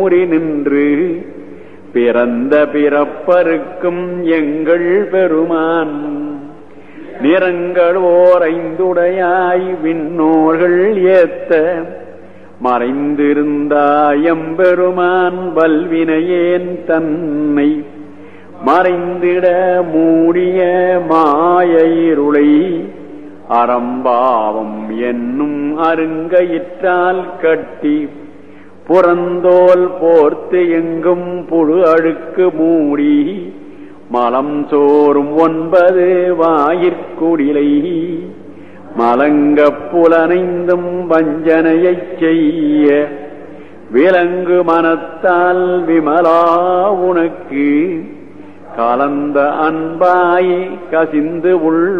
ஊறி நின்று பிறந்த பிறப்பருக்கும் எங்கள் பெருமான் நிறங்கள் ஓர் ஐந்துடையாய் விண்ணோர்கள் ஏத்த மறைந்திருந்தாயம்பெருமான் வல்வினையேன் தன்னை மறைந்திட மூடிய மாய இருளை அறம்பாவம் என்னும் அருங்கயிற்றால் கட்டி புறந்தோல் போர்த்து எங்கும் புழு அழுக்கு மூடி மலம் சோறும் ஒன்பது வாயிற்குடிலை மலங்கப் புலனைந்தும் வஞ்சனையைச் செய்ய விலங்கு மனத்தால் விமலா உனக்கு கலந்த அன்பாய் கசிந்து உள்ள